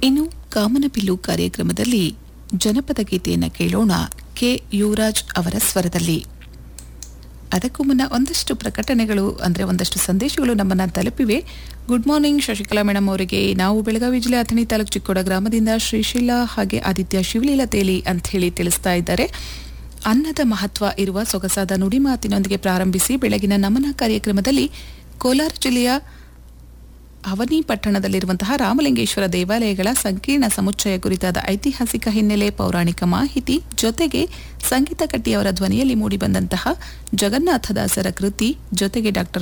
ಇನ್ನು ಕಾಮನಬಿಲ್ಲು ಕಾರ್ಯಕ್ರಮದಲ್ಲಿ ಜನಪದ ಗೀತೆಯನ್ನು ಕೇಳೋಣ ಕೆ ಯುವರಾಜ್ ಅವರ ಸ್ವರದಲ್ಲಿ ಅದಕ್ಕೂ ಮುನ್ನ ಒಂದಷ್ಟು ಪ್ರಕಟಣೆಗಳು ಅಂದರೆ ಒಂದಷ್ಟು ಸಂದೇಶಗಳು ನಮ್ಮನ್ನು ತಲುಪಿವೆ ಗುಡ್ ಮಾರ್ನಿಂಗ್ ಶಶಿಕಲಾ ಮೇಡಮ್ ಅವರಿಗೆ ನಾವು ಬೆಳಗಾವಿ ಜಿಲ್ಲೆ ಅಥಣಿ ತಾಲೂಕು ಚಿಕ್ಕೋಡ ಗ್ರಾಮದಿಂದ ಶ್ರೀಶೈಲ ಹಾಗೆ ಆದಿತ್ಯ ಶಿವಲೀಲಾ ತೇಲಿ ಅಂತ ಹೇಳಿ ತಿಳಿಸ್ತಾ ಇದ್ದಾರೆ ಅನ್ನದ ಮಹತ್ವ ಇರುವ ಸೊಗಸಾದ ನುಡಿಮಾತಿನೊಂದಿಗೆ ಪ್ರಾರಂಭಿಸಿ ಬೆಳಗಿನ ನಮನ ಕಾರ್ಯಕ್ರಮದಲ್ಲಿ ಕೋಲಾರ ಜಿಲ್ಲೆಯ ಅವನಿ ಪಟ್ಟಣದಲ್ಲಿರುವಂತಹ ರಾಮಲಿಂಗೇಶ್ವರ ದೇವಾಲಯಗಳ ಸಂಕೀರ್ಣ ಸಮುಚ್ಚಯ ಕುರಿತಾದ ಐತಿಹಾಸಿಕ ಹಿನ್ನೆಲೆ ಪೌರಾಣಿಕ ಮಾಹಿತಿ ಜೊತೆಗೆ ಸಂಗೀತ ಕಟ್ಟಿಯವರ ಧ್ವನಿಯಲ್ಲಿ ಮೂಡಿಬಂದಂತಹ ಜಗನ್ನಾಥದಾಸರ ಕೃತಿ ಜೊತೆಗೆ ಡಾಕ್ಟರ್